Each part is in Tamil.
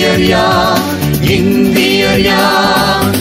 இந்தியர் யார் இந்தியர் யார்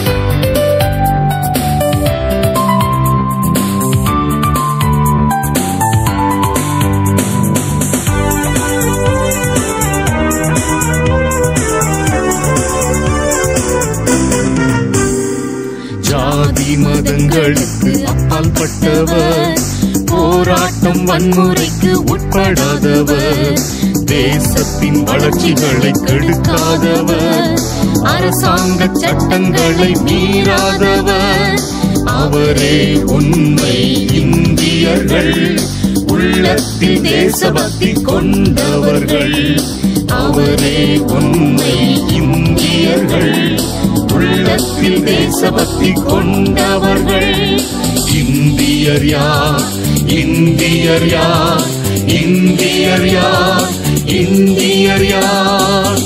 ஜாதி மதங்களுக்கு அப்பால் பட்டவர் போராட்டம் வன்முறைக்கு உட்படாதவர் தேசத்தின் வளர்ச்சிகளை கெடுக்காதவர் அரசாங்க சட்டங்களை மீறாதவர் அவரே உண்மை இந்தியர்கள் உள்ளத்தில் தேசபக்தி கொண்டவர்கள் அவரே உண்மை இந்தியர்கள் உள்ளத்தில் தேசபக்தி கொண்டவர்கள் இந்தியர் யார் இந்தியர் யார் இந்தியர் யார் இந்தியர் யார்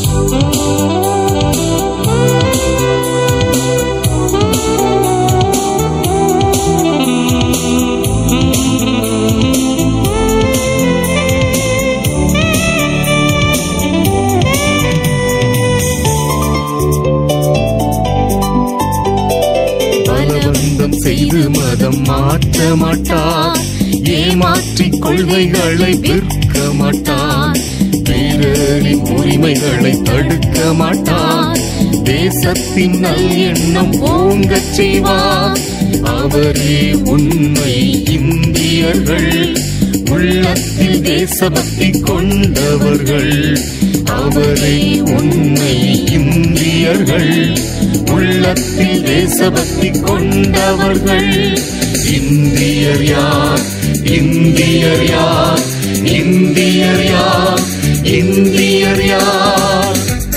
பலவந்தம் செய்து மதம் மாற்ற மாட்டார் ஏமாற்றி கொள்கைகளை விற்க மாட்டார் பிறரின் உரிமைகளை தடுக்க மாட்டார் தேசத்தின் நல் எண்ணம் ஓங்கச் செய்வார் அவரே உண்மை இந்தியர்கள் உள்ளத்தில் தேசபக்தி கொண்டவர்கள் அவரே உண்மை இந்தியர்கள் உள்ளத்தில் தேசபக்தி கொண்டவர்கள் இந்தியர் யார் இந்தியர் யார் இந்தியர் யார் இந்தியர் யார்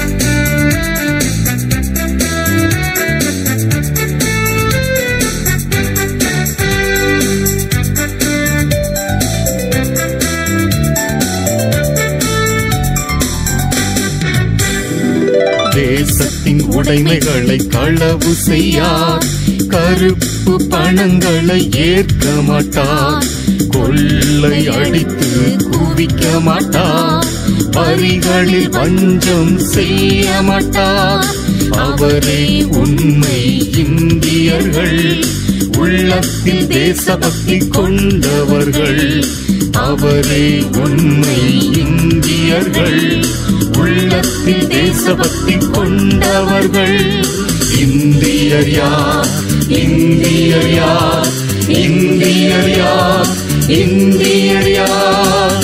தேசத்தின் உடைமைகளை களவு செய்யார் கருப்பு பணங்களை ஏற்க மாட்டார் கொள்ளை அடித்து குவிக்க மாட்டார் வரிகளில் வஞ்சம் செய்ய மாட்டார் அவரே உண்மை இந்தியர்கள் உள்ளத்தில் தேசபக்தி கொண்டவர்கள் அவரே உண்மை இந்தியர்கள் உள்ளத்தில் தேசபக்தி கொண்டவர்கள் இந்தியர் யார் இந்தியர் யார் இந்தியர் யார் இந்தியர் யார்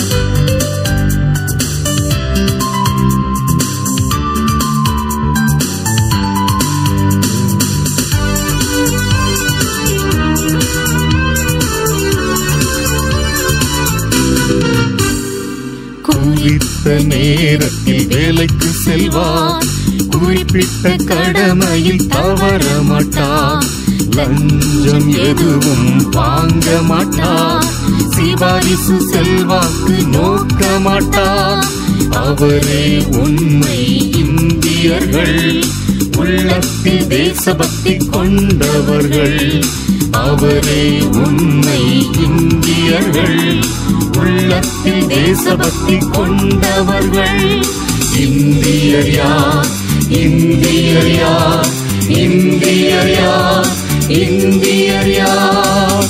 குறித்த நேரத்தில் வேலைக்கு செல்வார் குறிப்பிட்ட கடமையில் தவற மாட்டார் லஞ்சம் எதுவும் வாங்க மாட்டார் சிபாரிசு செல்வாக்கு நோக்க மாட்டார் அவரே உண்மை இந்தியர்கள் உள்ளத்தில் தேசபக்தி கொண்டவர்கள் அவரே உண்மை இந்தியர்கள் உள்ளத்தில் தேசபக்தி கொண்டவர்கள் இந்தியர் யார் இந்தியர் யார் இந்தியர் யார் இந்தியர் யார்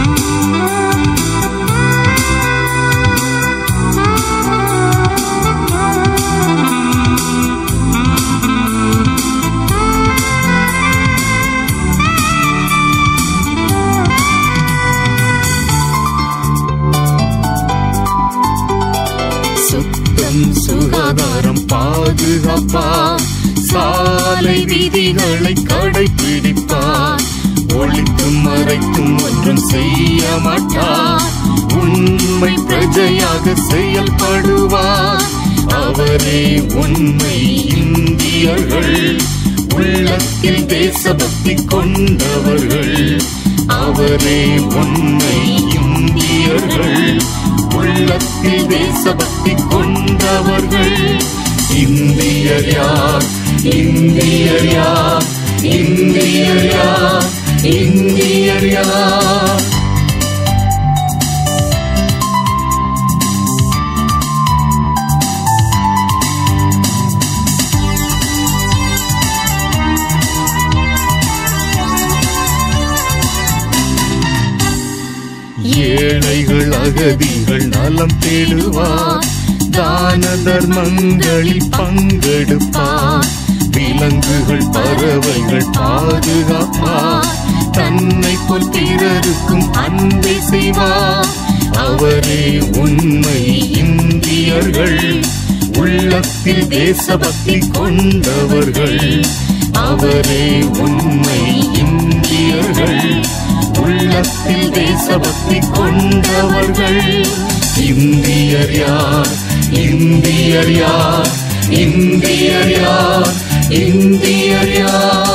சுத்தம் சுகாதாரம் பாதுகாப்பார் சாலை விதிகளை கடைபிடிப்பார் ஒளித்தும் மறைத்தும் ஒன்றும் செய்ய மாட்டார் உண்மை பிரஜையாக செயல்படுவார் அவரே உண்மை இந்தியர்கள் உள்ளத்தில் தேசபக்தி கொண்டவர்கள் அவரே உண்மை இந்தியர்கள் உள்ளத்தில் தேசபக்தி கொண்டவர்கள் இந்தியர் யார் இந்தியர் யார் இந்தியர் யார் இந்தியர் யார் ஏழைகள் அகதிகள் நலம் தேடுவார் தான தர்மங்களில் பங்கெடுப்பார் விலங்குகள் பறவைகள் பாதுகாப்பார் தன்னை போல் பிறருக்கும் அன்பை செய்வார் அவரே உண்மை இந்தியர்கள் உள்ளத்தில் தேசபக்தி கொண்டவர்கள் அவரே உண்மை இந்தியர்கள் உள்ளத்தில் தேசபக்தி கொண்டவர்கள் இந்தியர் யார் இந்தியர் யார் இந்தியர் யார் இந்தியர் யார்